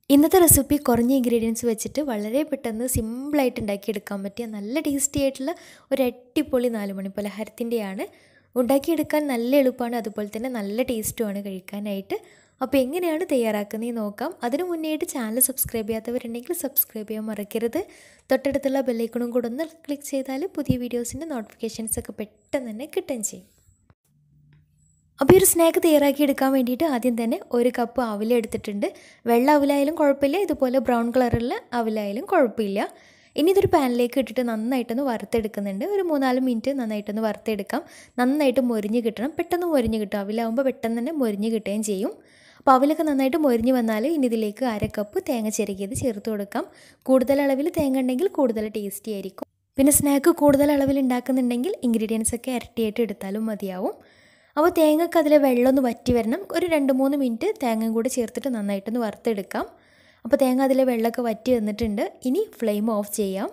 ഇന്നത്തെ റെസിപ്പി കുറഞ്ഞ ഇൻഗ്രീഡിയൻസ് വെച്ചിട്ട് വളരെ പെട്ടെന്ന് സിമ്പിളായിട്ട് ഉണ്ടാക്കിയെടുക്കാൻ പറ്റിയ നല്ല ടേസ്റ്റി ആയിട്ടുള്ള ഒരു അടിപൊളി നാല് മണി പലഹാരത്തിൻ്റെയാണ് ഉണ്ടാക്കിയെടുക്കാൻ നല്ല എളുപ്പമാണ് അതുപോലെ തന്നെ നല്ല ടേസ്റ്റുമാണ് കഴിക്കാനായിട്ട് അപ്പോൾ എങ്ങനെയാണ് തയ്യാറാക്കുന്നത് നോക്കാം അതിനു മുന്നേയായിട്ട് ചാനൽ സബ്സ്ക്രൈബ് ചെയ്യാത്തവരുണ്ടെങ്കിൽ സബ്സ്ക്രൈബ് ചെയ്യാൻ മറക്കരുത് തൊട്ടടുത്തുള്ള ബെല്ലൈക്കണും കൂടെ ഒന്ന് ക്ലിക്ക് ചെയ്താൽ പുതിയ വീഡിയോസിൻ്റെ നോട്ടിഫിക്കേഷൻസ് ഒക്കെ പെട്ടെന്ന് തന്നെ കിട്ടുകയും ചെയ്യും അപ്പോൾ ഈ ഒരു സ്നാക്ക് തയ്യാറാക്കി എടുക്കാൻ വേണ്ടിയിട്ട് ആദ്യം തന്നെ ഒരു കപ്പ് അവില എടുത്തിട്ടുണ്ട് വെള്ള അവിലായാലും കുഴപ്പമില്ല ഇതുപോലെ ബ്രൗൺ കളറുള്ള അവിലായാലും കുഴപ്പമില്ല ഇനി ഇതൊരു പാനിലേക്ക് ഇട്ടിട്ട് നന്നായിട്ടൊന്ന് വറുത്തെടുക്കുന്നുണ്ട് ഒരു മൂന്നാല് മിനിറ്റ് നന്നായിട്ടൊന്ന് വറുത്തെടുക്കാം നന്നായിട്ട് മൊരിഞ്ഞ് കിട്ടണം പെട്ടെന്ന് മൊരിഞ്ഞ് കിട്ടും അവിലാവുമ്പോൾ പെട്ടെന്ന് തന്നെ മൊരിഞ്ഞ് കിട്ടുകയും ചെയ്യും അപ്പോൾ അവിലൊക്കെ നന്നായിട്ട് മൊരിഞ്ഞ് വന്നാൽ ഇനി ഇതിലേക്ക് അര കപ്പ് തേങ്ങ ചിരകിയത് ചേർത്ത് കൊടുക്കാം കൂടുതൽ അളവിൽ തേങ്ങ ഉണ്ടെങ്കിൽ കൂടുതൽ ടേസ്റ്റി ആയിരിക്കും പിന്നെ സ്നാക്ക് കൂടുതൽ അളവിൽ ഉണ്ടാക്കുന്നുണ്ടെങ്കിൽ ഇൻഗ്രീഡിയൻസ് ഒക്കെ ഇരട്ടിയായിട്ട് എടുത്താലും മതിയാവും അപ്പോൾ തേങ്ങക്ക് അതിൽ വെള്ളമൊന്ന് വറ്റി വരണം ഒരു രണ്ട് മൂന്ന് മിനിറ്റ് തേങ്ങയും കൂടി ചേർത്തിട്ട് നന്നായിട്ടൊന്ന് വറുത്തെടുക്കാം അപ്പോൾ തേങ്ങ അതിലെ വെള്ളമൊക്കെ വറ്റി വന്നിട്ടുണ്ട് ഇനി ഫ്ലെയിം ഓഫ് ചെയ്യാം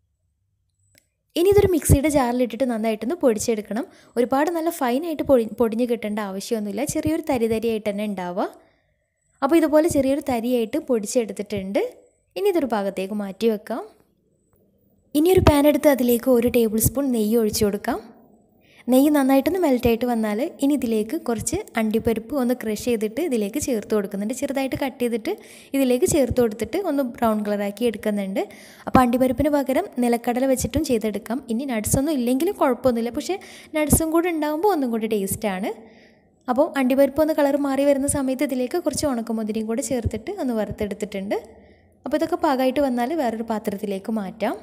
ഇനി ഇതൊരു മിക്സിയുടെ ജാറിലിട്ടിട്ട് നന്നായിട്ടൊന്ന് പൊടിച്ചെടുക്കണം ഒരുപാട് നല്ല ഫൈനായിട്ട് പൊടി പൊടിഞ്ഞ് കിട്ടേണ്ട ആവശ്യമൊന്നുമില്ല ചെറിയൊരു തരി തരിയായിട്ട് തന്നെ ഉണ്ടാവുക അപ്പോൾ ഇതുപോലെ ചെറിയൊരു തരിയായിട്ട് പൊടിച്ചെടുത്തിട്ടുണ്ട് ഇനി ഇതൊരു ഭാഗത്തേക്ക് മാറ്റി വെക്കാം ഇനി ഒരു പാൻ എടുത്ത് അതിലേക്ക് ഒരു ടേബിൾ സ്പൂൺ നെയ്യ് ഒഴിച്ചു കൊടുക്കാം നെയ്യ് നന്നായിട്ടൊന്ന് മെൽറ്റായിട്ട് വന്നാൽ ഇനി ഇതിലേക്ക് കുറച്ച് അണ്ടിപ്പരിപ്പ് ഒന്ന് ക്രഷ് ചെയ്തിട്ട് ഇതിലേക്ക് ചേർത്ത് കൊടുക്കുന്നുണ്ട് ചെറുതായിട്ട് കട്ട് ചെയ്തിട്ട് ഇതിലേക്ക് ചേർത്ത് കൊടുത്തിട്ട് ഒന്ന് ബ്രൗൺ കളറാക്കി എടുക്കുന്നുണ്ട് അപ്പോൾ അണ്ടിപ്പരിപ്പിന് പകരം നിലക്കടല വെച്ചിട്ടും ചെയ്തെടുക്കാം ഇനി നട്ട്സൊന്നും ഇല്ലെങ്കിലും കുഴപ്പമൊന്നുമില്ല പക്ഷേ നട്ട്സും കൂടി ഉണ്ടാകുമ്പോൾ ഒന്നും കൂടി ടേസ്റ്റാണ് അപ്പോൾ അണ്ടിപ്പരിപ്പ് ഒന്ന് കളർ മാറി വരുന്ന സമയത്ത് ഇതിലേക്ക് കുറച്ച് ഉണക്കമുതിരിയും കൂടി ചേർത്തിട്ട് ഒന്ന് വറുത്തെടുത്തിട്ടുണ്ട് അപ്പോൾ ഇതൊക്കെ പാകമായിട്ട് വന്നാൽ വേറൊരു പാത്രത്തിലേക്ക് മാറ്റാം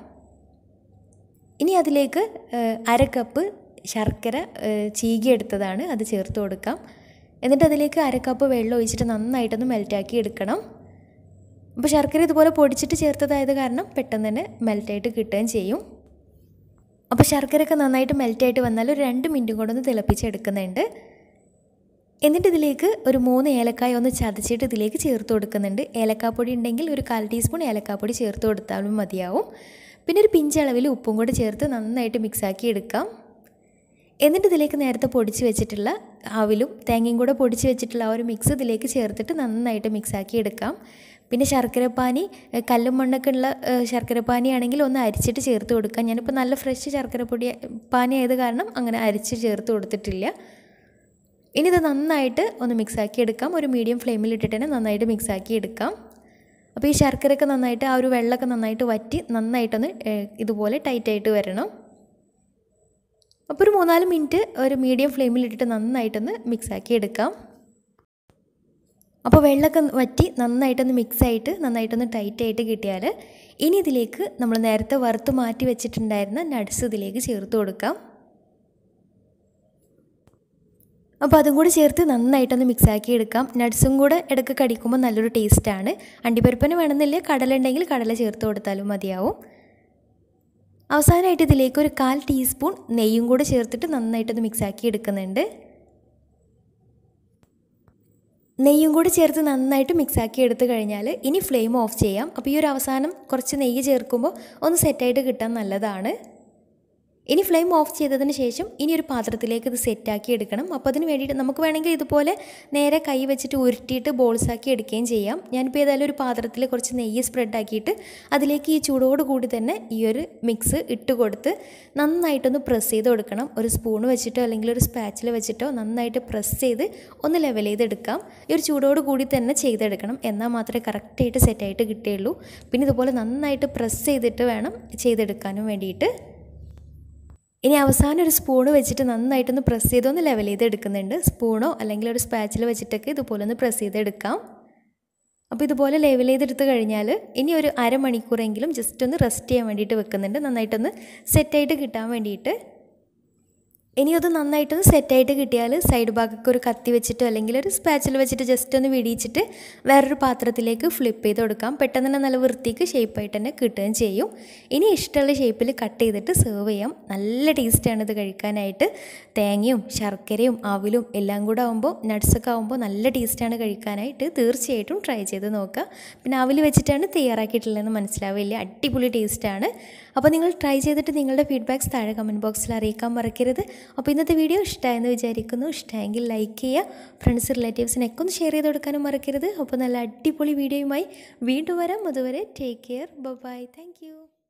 ഇനി അതിലേക്ക് അര കപ്പ് ശർക്കര ചീകിയെടുത്തതാണ് അത് ചേർത്ത് കൊടുക്കാം എന്നിട്ട് അതിലേക്ക് അര കപ്പ് വെള്ളം ഒഴിച്ചിട്ട് നന്നായിട്ടൊന്ന് മെൽറ്റാക്കി എടുക്കണം അപ്പോൾ ശർക്കര ഇതുപോലെ പൊടിച്ചിട്ട് ചേർത്തതായത് കാരണം പെട്ടെന്ന് തന്നെ മെൽറ്റായിട്ട് കിട്ടുകയും ചെയ്യും അപ്പോൾ ശർക്കരയൊക്കെ നന്നായിട്ട് മെൽറ്റായിട്ട് വന്നാൽ ഒരു രണ്ട് മിനിറ്റും കൂടെ ഒന്ന് തിളപ്പിച്ചെടുക്കുന്നുണ്ട് എന്നിട്ട് ഇതിലേക്ക് ഒരു മൂന്ന് ഏലക്കായ ഒന്ന് ചതച്ചിട്ട് ഇതിലേക്ക് ചേർത്ത് കൊടുക്കുന്നുണ്ട് ഏലക്കാപ്പൊടി ഉണ്ടെങ്കിൽ ഒരു കാൽ ടീസ്പൂൺ ഏലക്കാപ്പൊടി ചേർത്ത് കൊടുത്താലും മതിയാവും പിന്നെ ഒരു പിഞ്ചളവിൽ ഉപ്പും കൂടെ ചേർത്ത് നന്നായിട്ട് മിക്സാക്കി എടുക്കാം എന്നിട്ട് ഇതിലേക്ക് നേരത്തെ പൊടിച്ച് വെച്ചിട്ടുള്ള അവിലും തേങ്ങയും കൂടെ പൊടിച്ച് വെച്ചിട്ടുള്ള ആ ഒരു മിക്സ് ഇതിലേക്ക് ചേർത്തിട്ട് നന്നായിട്ട് മിക്സാക്കി എടുക്കാം പിന്നെ ശർക്കരപ്പാനി കല്ലും മണ്ണൊക്കെ ഉള്ള ശർക്കരപ്പാനി ആണെങ്കിൽ ഒന്ന് അരിച്ചിട്ട് ചേർത്ത് കൊടുക്കാം ഞാനിപ്പോൾ നല്ല ഫ്രഷ് ശർക്കരപ്പൊടി പാനി ആയത് കാരണം അങ്ങനെ അരിച്ച് ചേർത്ത് കൊടുത്തിട്ടില്ല ഇനി ഇത് നന്നായിട്ട് ഒന്ന് മിക്സാക്കി എടുക്കാം ഒരു മീഡിയം ഫ്ലെയിമിൽ ഇട്ടിട്ട് തന്നെ നന്നായിട്ട് മിക്സാക്കി എടുക്കാം അപ്പോൾ ഈ ശർക്കരയൊക്കെ നന്നായിട്ട് ആ ഒരു വെള്ളമൊക്കെ നന്നായിട്ട് വറ്റി നന്നായിട്ടൊന്ന് ഇതുപോലെ ടൈറ്റായിട്ട് വരണം അപ്പോൾ ഒരു മൂന്നാല് മിനിറ്റ് ഒരു മീഡിയം ഫ്ലെയിമിൽ ഇട്ടിട്ട് നന്നായിട്ടൊന്ന് മിക്സാക്കി എടുക്കാം അപ്പോൾ വെള്ളമൊക്കെ വറ്റി നന്നായിട്ടൊന്ന് മിക്സായിട്ട് നന്നായിട്ടൊന്ന് ടൈറ്റായിട്ട് കിട്ടിയാൽ ഇനി ഇതിലേക്ക് നമ്മൾ നേരത്തെ വറുത്ത് മാറ്റി വെച്ചിട്ടുണ്ടായിരുന്ന നട്ട്സ് ഇതിലേക്ക് ചേർത്ത് കൊടുക്കാം അപ്പോൾ അതും കൂടി ചേർത്ത് നന്നായിട്ടൊന്ന് മിക്സാക്കി എടുക്കാം നട്ട്സും കൂടെ ഇടയ്ക്ക് കടിക്കുമ്പോൾ നല്ലൊരു ടേസ്റ്റാണ് അണ്ടിപ്പരിപ്പിന് വേണമെന്നില്ല കടല ഉണ്ടെങ്കിൽ കടല ചേർത്ത് കൊടുത്താലും മതിയാവും അവസാനമായിട്ട് ഇതിലേക്ക് ഒരു കാൽ ടീസ്പൂൺ നെയ്യും കൂടെ ചേർത്തിട്ട് നന്നായിട്ടൊന്ന് മിക്സാക്കി എടുക്കുന്നുണ്ട് നെയ്യും കൂടി ചേർത്ത് നന്നായിട്ട് മിക്സാക്കി എടുത്തു കഴിഞ്ഞാൽ ഇനി ഫ്ലെയിം ഓഫ് ചെയ്യാം അപ്പോൾ ഈ ഒരു അവസാനം കുറച്ച് നെയ്യ് ചേർക്കുമ്പോൾ ഒന്ന് സെറ്റായിട്ട് കിട്ടാൻ നല്ലതാണ് ഇനി ഫ്ലെയിം ഓഫ് ചെയ്തതിന് ശേഷം ഇനി ഒരു പാത്രത്തിലേക്ക് ഇത് സെറ്റാക്കി എടുക്കണം അപ്പോൾ അതിന് വേണ്ടിയിട്ട് നമുക്ക് വേണമെങ്കിൽ ഇതുപോലെ നേരെ കൈ വെച്ചിട്ട് ഉരുട്ടിയിട്ട് ബോൾസാക്കി എടുക്കുകയും ചെയ്യാം ഞാനിപ്പോൾ ഏതായാലും ഒരു പാത്രത്തിൽ കുറച്ച് നെയ്യ് സ്പ്രെഡ് ആക്കിയിട്ട് അതിലേക്ക് ഈ ചൂടോട് കൂടി തന്നെ ഈ ഒരു മിക്സ് ഇട്ട് കൊടുത്ത് നന്നായിട്ടൊന്ന് പ്രസ് ചെയ്ത് കൊടുക്കണം ഒരു സ്പൂൺ വെച്ചിട്ടോ അല്ലെങ്കിൽ ഒരു സ്പാച്ചിൽ വെച്ചിട്ടോ നന്നായിട്ട് പ്രസ് ചെയ്ത് ഒന്ന് ലെവൽ ചെയ്തെടുക്കാം ഈ ഒരു ചൂടോട് കൂടി തന്നെ ചെയ്തെടുക്കണം എന്നാൽ മാത്രമേ കറക്റ്റായിട്ട് സെറ്റായിട്ട് കിട്ടുകയുള്ളൂ പിന്നെ ഇതുപോലെ നന്നായിട്ട് പ്രസ് ചെയ്തിട്ട് വേണം ചെയ്തെടുക്കാനും വേണ്ടിയിട്ട് ഇനി അവസാനം ഒരു സ്പൂണ് വെച്ചിട്ട് നന്നായിട്ടൊന്ന് പ്രസ് ചെയ്തൊന്ന് ലെവൽ ചെയ്ത് എടുക്കുന്നുണ്ട് സ്പൂണോ അല്ലെങ്കിൽ ഒരു സ്പാച്ചിൽ വെച്ചിട്ടൊക്കെ ഇതുപോലെ ഒന്ന് പ്രസ് ചെയ്തെടുക്കാം അപ്പോൾ ഇതുപോലെ ലെവൽ ചെയ്തെടുത്ത് കഴിഞ്ഞാൽ ഇനി ഒരു അരമണിക്കൂറെങ്കിലും ജസ്റ്റ് ഒന്ന് റെസ്റ്റ് ചെയ്യാൻ വേണ്ടിയിട്ട് വെക്കുന്നുണ്ട് നന്നായിട്ടൊന്ന് സെറ്റായിട്ട് കിട്ടാൻ വേണ്ടിയിട്ട് ഇനി അത് നന്നായിട്ടൊന്ന് സെറ്റായിട്ട് കിട്ടിയാൽ സൈഡ് ഭാഗമൊക്കെ ഒരു കത്തി വെച്ചിട്ടോ അല്ലെങ്കിൽ ഒരു സ്പാച്ചിൽ വെച്ചിട്ട് ജസ്റ്റ് ഒന്ന് വിടിയിച്ചിട്ട് വേറൊരു പാത്രത്തിലേക്ക് ഫ്ലിപ്പ് ചെയ്ത് കൊടുക്കാം പെട്ടെന്ന് തന്നെ നല്ല വൃത്തിക്ക് ഷേപ്പായിട്ട് തന്നെ കിട്ടുകയും ചെയ്യും ഇനി ഇഷ്ടമുള്ള ഷേപ്പിൽ കട്ട് ചെയ്തിട്ട് സെർവ് ചെയ്യാം നല്ല ടേസ്റ്റാണ് ഇത് കഴിക്കാനായിട്ട് തേങ്ങയും ശർക്കരയും അവിലും എല്ലാം കൂടെ ആകുമ്പോൾ നട്ട്സൊക്കെ ആകുമ്പോൾ നല്ല ടേസ്റ്റാണ് കഴിക്കാനായിട്ട് തീർച്ചയായിട്ടും ട്രൈ ചെയ്ത് നോക്കുക പിന്നെ അവിൽ വെച്ചിട്ടാണ് തയ്യാറാക്കിയിട്ടുള്ളതെന്ന് മനസ്സിലാവില്ല അടിപൊളി ടേസ്റ്റാണ് അപ്പോൾ നിങ്ങൾ ട്രൈ ചെയ്തിട്ട് നിങ്ങളുടെ ഫീഡ്ബാക്ക്സ് താഴെ കമൻറ്റ് ബോക്സിൽ അറിയിക്കാൻ മറക്കരുത് അപ്പോൾ ഇന്നത്തെ വീഡിയോ ഇഷ്ടമായെന്ന് വിചാരിക്കുന്നു ഇഷ്ടമായെങ്കിൽ ലൈക്ക് ചെയ്യുക ഫ്രണ്ട്സ് റിലേറ്റീവ്സിനൊക്കെ ഒന്ന് ഷെയർ ചെയ്ത് കൊടുക്കാനും മറക്കരുത് അപ്പോൾ നല്ല അടിപൊളി വീഡിയോയുമായി വീണ്ടും വരാം അതുവരെ ടേക്ക് കെയർ ബൈ താങ്ക്